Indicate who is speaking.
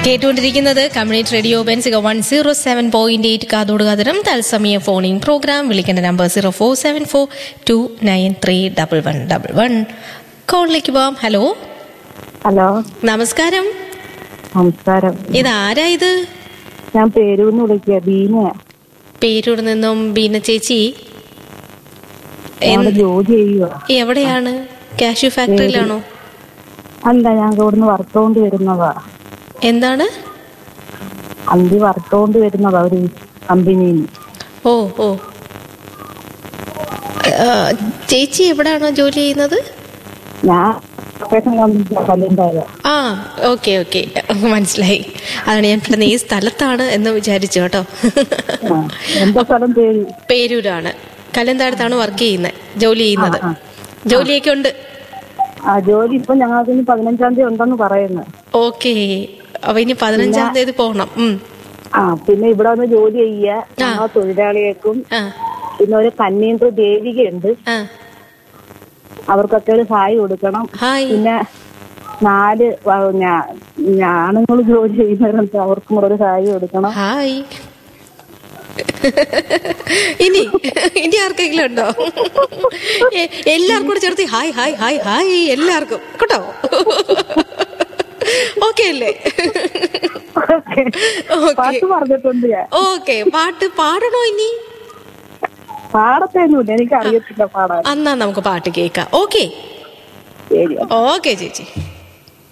Speaker 1: കേട്ടുകൊണ്ടിരിക്കുന്നത് community radio Bensika one zero seven point eight കാതോട് കാതരം തത്സമയ ഫോണിംഗ് പ്രോഗ്രാം വിളിക്കേണ്ട number zero four seven four two nine three double one double one കോളിലേക്ക് പോവാം ഹലോ
Speaker 2: ഹലോ
Speaker 1: നമസ്കാരം
Speaker 2: നമസ്കാരം
Speaker 1: ഇതാരാ ഇത്
Speaker 2: ഞാൻ പേരൂന്ന് വിളിക്കുക ബീന
Speaker 1: പേരൂർ നിന്നും ബീന ചേച്ചി
Speaker 2: അവിടെ ജോലി ചെയ്യുക
Speaker 1: എവിടെയാണ് കാഷ്യൂ ഫാക്ടറിയിലാണോ
Speaker 2: അല്ല ഞാൻ ഇവിടുന്ന് വറുത്തോണ്ട് വരുന്നതാ
Speaker 1: എന്താണ്
Speaker 2: അന്തി വറുത്തോണ്ട് വരുന്നതാ ഒരു കമ്പനിയിൽ
Speaker 1: ഓ ഓ ആ, ചേച്ചി എവിടെയാണോ ജോലി ചെയ്യുന്നത്
Speaker 2: ഞാൻ ലൊക്കേഷൻ കമ്പനി കല്ലുണ്ടായ
Speaker 1: ആ ഓക്കെ ഓക്കെ മനസ്സിലായി അതാണ് ഞാൻ പെട്ടെന്ന് ഈ സ്ഥലത്താണ് എന്ന് വിചാരിച്ചു കേട്ടോ
Speaker 2: എന്റെ സ്ഥലം പേര്
Speaker 1: പേരൂരാണ് കലന്താടത്താണ് വർക്ക് ചെയ്യുന്നത് ജോലി ചെയ്യുന്നത്
Speaker 2: ആ,
Speaker 1: ജോലിയൊക്കെ ഉണ്ട്
Speaker 2: ആ ജോലി ഇപ്പൊ ഞങ്ങൾക്ക് ഇനി പതിനഞ്ചാം തീയതി ഉണ്ടെന്ന് പറയുന്നു
Speaker 1: ഓക്കെ അപ്പൊ ഇനി പതിനഞ്ചാം തീയതി പോകണം ഉം.
Speaker 2: ആ പിന്നെ ഇവിടെ വന്ന് ജോലി ചെയ്യുക ഞങ്ങൾ തൊഴിലാളികൾക്കും
Speaker 1: ആ
Speaker 2: പിന്നെ ഒരു കന്നീന്ദ്ര ദേവികയുണ്ട്
Speaker 1: ആ
Speaker 2: അവർക്കൊക്കെ ഒരു സഹായം കൊടുക്കണം
Speaker 1: ഹായ്
Speaker 2: പിന്നെ നാല് ആണുങ്ങൾ ജോലി ചെയ്യുന്നവരുണ്ട് അവർക്കും കൂടെ ഒരു സഹായം കൊടുക്കണം
Speaker 1: ഹായ് ഇനി ഇനി ആർക്കെങ്കിലും ഉണ്ടോ എ- എല്ലാവർക്കും കൂടെ ചേർത്ത് ഹായ് ഹായ് ഹായ് ഹായ് എല്ലാവർക്കും കേട്ടോ ഓക്കെ അല്ലേ ഓക്കെ
Speaker 2: പാട്ട് പറഞ്ഞിട്ടുണ്ട് ഞാൻ
Speaker 1: ഓക്കെ പാട്ട് പാടണോ ഇനി
Speaker 2: പാടത്തൊന്നുമില്ല എനിക്ക് അറിയത്തില്ല പാടാൻ
Speaker 1: എന്നാ നമുക്ക് പാട്ട് കേൾക്കാം ഓക്കെ
Speaker 2: ശരി
Speaker 1: ഓക്കെ ചേച്ചി